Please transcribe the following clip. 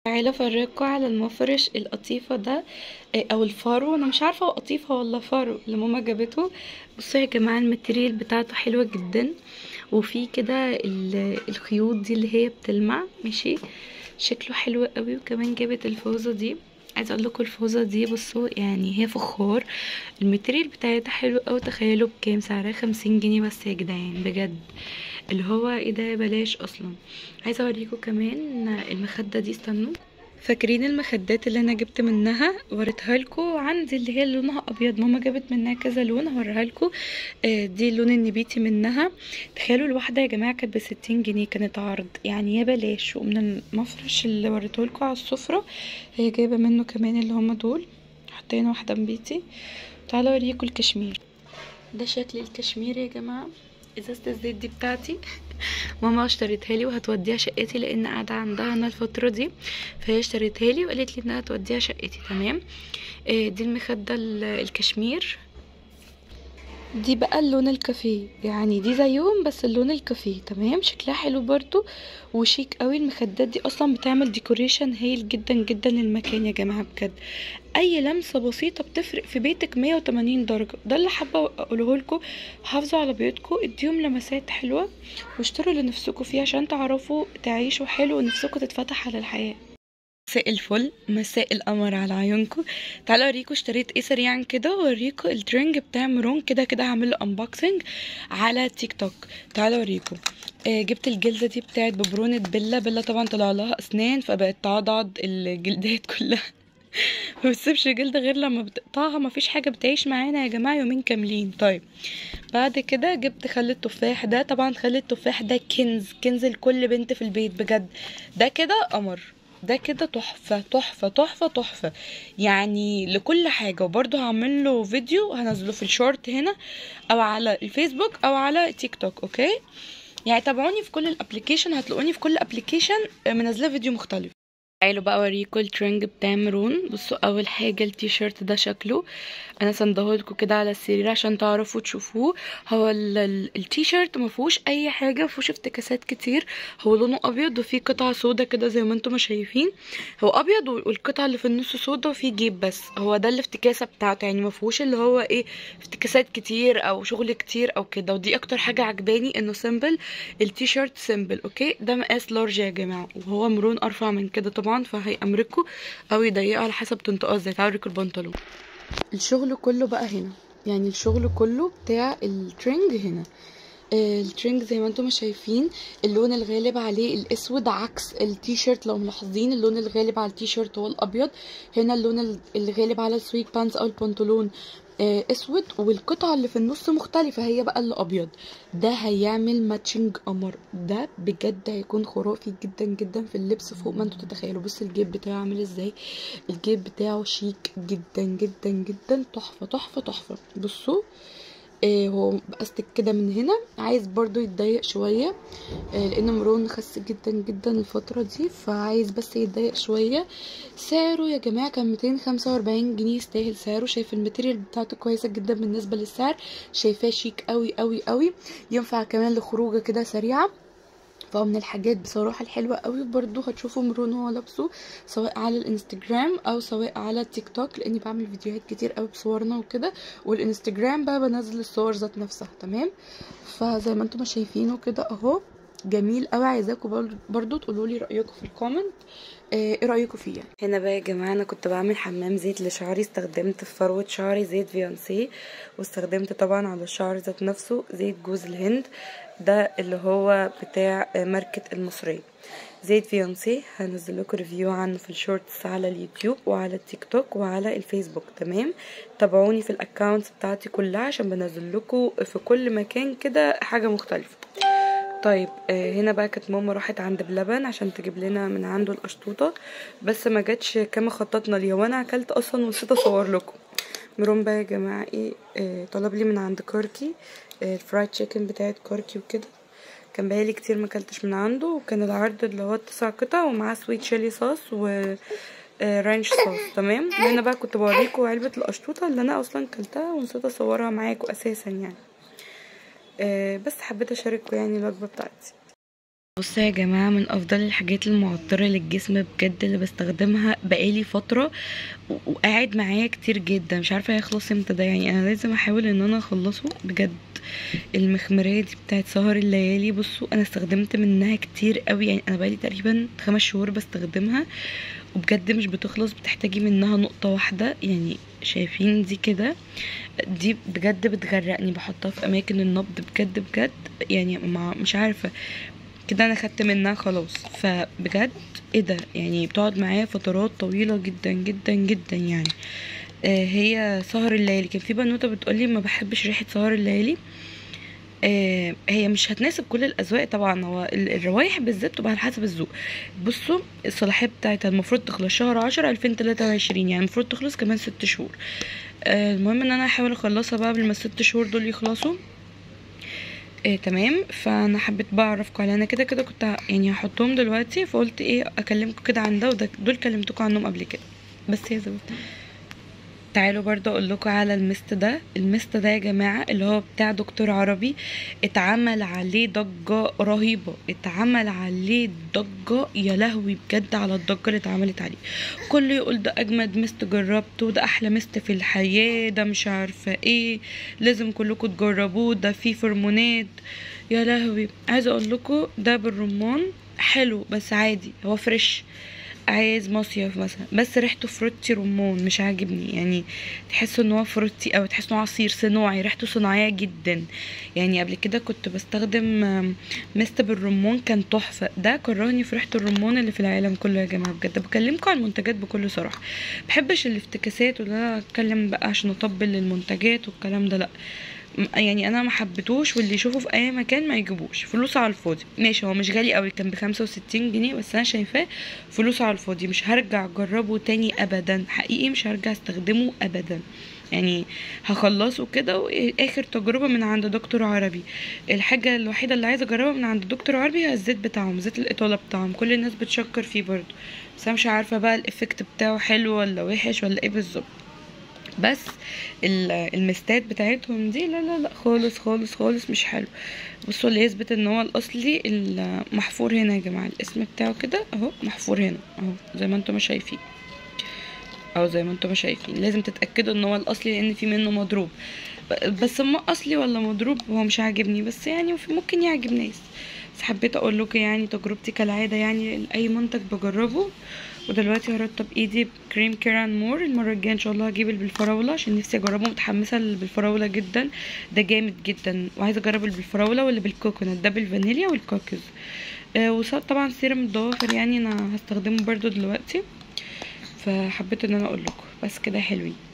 تعالى افرجكوا على المفرش القطيفة ده آه، او الفارو انا مش عارفة هو قطيفة ولا فارو اللي ماما جابته بصوا يا جماعة الماتيريال بتاعته حلوة جدا وفي كده ال- الخيوط دي اللي هي بتلمع ماشي شكله حلو قوي وكمان جابت الفوزة دي عايزه اقول لكم الفوزه دي بصوا يعني هي فخار الماتيريال بتاعتها حلو قوي تخيلوا بكام سعرها خمسين جنيه بس يا جدعان بجد اللي هو ايه ده بلاش اصلا عايزه اوريكم كمان المخده دي استنوا فاكرين المخدات اللي انا جبت منها وريتها لكم عندي اللي هي لونها ابيض ماما جابت منها كذا لون هوريها لكم آه، دي اللون النبيتي منها تخيلوا الواحده يا جماعه كانت بستين جنيه كانت عرض يعني يا بلاش ومن المفرش اللي وريته لكم على السفره هي جايبه منه كمان اللي هما دول حاطين واحده نبيتي تعالوا اوريكم الكشمير ده شكل الكشمير يا جماعه ازازه الزيت دي بتاعتي ماما اشتريتها لي وهتوديها شقتي لان قاعده عندها انا الفتره دي فهي اشتريتها لي وقالت لي انها توديها شقتي تمام آه، دي المخده ال- الكشمير دي بقى اللون الكافيه يعني دي زيهم بس اللون الكافيه تمام شكلها حلو برضو وشيك قوي المخدات دي اصلا بتعمل ديكوريشن هايل جدا جدا للمكان يا جماعه بجد اي لمسه بسيطه بتفرق في بيتك 180 درجه ده اللي حابه اقوله لكم حافظوا على بيوتكم اديهم لمسات حلوه واشتروا لنفسكم فيه عشان تعرفوا تعيشوا حلو ونفسكم تتفتح على الحياه مساء الفل مساء القمر على عيونكم تعالوا اوريكم اشتريت ايه سريعا كده واوريكم الترنج بتاع ميرون كده كده هعمل له انبوكسنج على تيك توك تعالوا اوريكم آه جبت الجلده دي بتاعت ببرونه بيلا بيلا طبعا طلع لها اسنان فبقت تعضعض الجلدات كلها ما بتسيبش جلد غير لما بتقطعها مفيش حاجه بتعيش معانا يا جماعه يومين كاملين طيب بعد كده جبت خل التفاح ده طبعا خل التفاح ده كنز كنز لكل بنت في البيت بجد ده كده قمر ده كده تحفة تحفة تحفة تحفة يعني لكل حاجة وبرضه هعمل له فيديو هنزله في الشورت هنا او على الفيسبوك او على تيك توك اوكي يعني تابعوني في كل الابليكيشن هتلاقوني في كل ابليكيشن منزله فيديو مختلف تعالوا بقى اوريكم الترنج بتاع ميرون بصوا اول حاجه التيشيرت ده شكله انا سندهولكوا كده على السرير عشان تعرفوا تشوفوه هو ال- ال- التيشيرت ما فيهوش اي حاجه ما فيهوش افتكاسات كتير هو لونه ابيض وفيه قطعه سودا كده زي ما انتم ما شايفين هو ابيض وال- والقطعه اللي في النص سودا وفيه جيب بس هو ده الافتكاسه بتاعته يعني ما فيهوش اللي هو ايه افتكاسات كتير او شغل كتير او كده ودي اكتر حاجه عجباني انه سيمبل التيشيرت سيمبل اوكي ده مقاس لارج يا جماعه وهو مرون ارفع من كده طبعا فهيأمركوا او يضيقوا على حسب تنطقوا ازاي تعالوا اوريكم البنطلون الشغل كله بقى هنا يعني الشغل كله بتاع الترنج هنا آه، الترنج زي ما انتم شايفين اللون الغالب عليه الاسود عكس التيشيرت لو ملاحظين اللون الغالب على التيشيرت هو الابيض هنا اللون ال- الغالب على السويت بانس او البنطلون آه، اسود والقطعه اللي في النص مختلفه هي بقى اللي ابيض ده هيعمل ماتشنج قمر ده بجد هيكون خرافي جدا جدا في اللبس فوق ما انتوا تتخيلوا بص الجيب بتاعه عامل ازاي الجيب بتاعه شيك جدا جدا جدا تحفه تحفه تحفه بصوا آه هو باستك كده من هنا عايز برضو يتضيق شوية آه لان مرون خس جدا جدا الفترة دي فعايز بس يتضيق شوية سعره يا جماعة كان 245 جنيه يستاهل سعره شايف الماتيريال بتاعته كويسة جدا بالنسبة للسعر شايفاه شيك قوي قوي قوي ينفع كمان لخروجة كده سريعة فهو من الحاجات بصراحة الحلوة قوي برضو هتشوفوا مرون وهو لابسه سواء على الانستجرام او سواء على التيك توك لاني بعمل فيديوهات كتير قوي بصورنا وكده والانستجرام بقى بنزل الصور ذات نفسها تمام فزي ما انتم ما شايفينه كده اهو جميل قوي عايزاكم برضو, برضو تقولوا لي رايكم في الكومنت آه، ايه رايكم فيه يعني هنا بقى يا جماعه انا كنت بعمل حمام زيت لشعري استخدمت في فروه شعري زيت فيانسي واستخدمت طبعا على الشعر ذات نفسه زيت جوز الهند ده اللي هو بتاع آه، ماركه المصريه زيت فيانسي هنزل لكم ريفيو عنه في الشورتس على اليوتيوب وعلى التيك توك وعلى الفيسبوك تمام تابعوني في الاكونتس بتاعتي كلها عشان بنزل لكم في كل مكان كده حاجه مختلفه طيب آه، هنا بقى كانت ماما راحت عند بلبن عشان تجيب لنا من عنده القشطوطه بس ما جاتش كما خططنا ليها وانا اكلت اصلا ونسيت اصور لكم ميرون بقى يا جماعه ايه آه، طلب لي من عند كوركي آه، الفرايد تشيكن بتاعت كوركي وكده كان بقالي كتير ما اكلتش من عنده وكان العرض اللي هو تسع قطع ومعاه سويت شيلي صوص و آه، رانش صوص تمام هنا بقى كنت بوريكم علبة القشطوطة اللي انا اصلا كلتها ونسيت اصورها معاكم اساسا يعني آه، بس حبيت اشارككم يعني الوجبة بتاعتي بصوا يا جماعة من أفضل الحاجات المعطرة للجسم بجد اللي بستخدمها بقالي فترة و- وقاعد معايا كتير جدا مش عارفة هيخلص امتى ده يعني أنا لازم أحاول إن أنا أخلصه بجد المخمرية دي بتاعت سهر الليالي بصوا أنا استخدمت منها كتير قوي يعني أنا بقالي تقريبا خمس شهور بستخدمها وبجد مش بتخلص بتحتاجي منها نقطة واحدة يعني شايفين دي كده دي بجد بتغرقني بحطها في أماكن النبض بجد بجد يعني مع مش عارفة كده انا خدت منها خلاص فبجد ايه ده يعني بتقعد معايا فترات طويلة جدا جدا جدا يعني آه هي سهر الليالي كان في بنوتة بتقولي ما بحبش ريحة سهر الليالي آه هي مش هتناسب كل الاذواق طبعا هو ال- الروايح بالذات بتبقى على حسب الذوق بصوا الصلاحيه بتاعتها المفروض تخلص شهر عشرة الفين تلاتة وعشرين يعني المفروض تخلص كمان ست شهور آه المهم ان انا هحاول اخلصها بقى قبل ما الست شهور دول يخلصوا إيه تمام فانا حبيت بقى اعرفكم على انا كده كده كنت ه- يعني هحطهم دلوقتي فقلت ايه اكلمكم كده عن ده وده دول كلمتكم عنهم قبل كده بس يا زود تعالوا برضه اقول لكم على المست ده المست ده يا جماعه اللي هو بتاع دكتور عربي اتعمل عليه ضجه رهيبه اتعمل عليه ضجه يا لهوي بجد على الضجه اللي اتعملت عليه كله يقول ده اجمد مست جربته ده احلى مست في الحياه ده مش عارفه ايه لازم كلكم تجربوه ده فيه هرمونات يا لهوي عايزه اقول لكم ده بالرمان حلو بس عادي هو فريش عايز مصيف مثلا بس ريحته فروتي رمان مش عاجبني يعني تحس ان هو فروتي او تحس ان هو عصير صناعي ريحته صناعيه جدا يعني قبل كده كنت بستخدم آم، مست بالرمان كان تحفه ده كرهني في ريحه الرمان اللي في العالم كله يا جماعه بجد بكلمكم عن المنتجات بكل صراحه بحبش الافتكاسات ولا انا اتكلم بقى عشان اطبل للمنتجات والكلام ده لا م- يعني انا ما حبيتهوش واللي يشوفه في اي مكان ما يجيبوش فلوسه على الفاضي ماشي هو مش غالي قوي كان بخمسة وستين جنيه بس انا شايفاه فلوسه على الفاضي مش هرجع اجربه تاني ابدا حقيقي مش هرجع استخدمه ابدا يعني هخلصه كده واخر تجربه من عند دكتور عربي الحاجه الوحيده اللي عايزه اجربها من عند دكتور عربي هي الزيت بتاعهم زيت الاطاله بتاعهم كل الناس بتشكر فيه برضه بس انا مش عارفه بقى الافكت بتاعه حلو ولا وحش ولا ايه بالظبط بس ال- المستات بتاعتهم دي لا لا لا خالص خالص خالص مش حلو بصوا اللي يثبت ان هو الاصلي المحفور هنا يا جماعه الاسم بتاعه كده اهو محفور هنا اهو زي ما انتم شايفين او زي ما انتم شايفين لازم تتاكدوا ان هو الاصلي لان في منه مضروب ب- بس ما اصلي ولا مضروب هو مش عاجبني بس يعني في- ممكن يعجب ناس بس حبيت اقول لكم يعني تجربتي كالعاده يعني اي منتج بجربه ودلوقتي هرطب ايدي بكريم كيران مور المره الجايه ان شاء الله هجيب اللي بالفراوله عشان نفسي اجربه متحمسه اللي بالفراوله جدا ده جامد جدا وعايزه اجرب اللي بالفراوله واللي بالكوكونات ده بالفانيليا والكوكوز آه وطبعا سيرم الضوافر يعني انا هستخدمه برضو دلوقتي فحبيت ان انا اقول لكم بس كده حلوين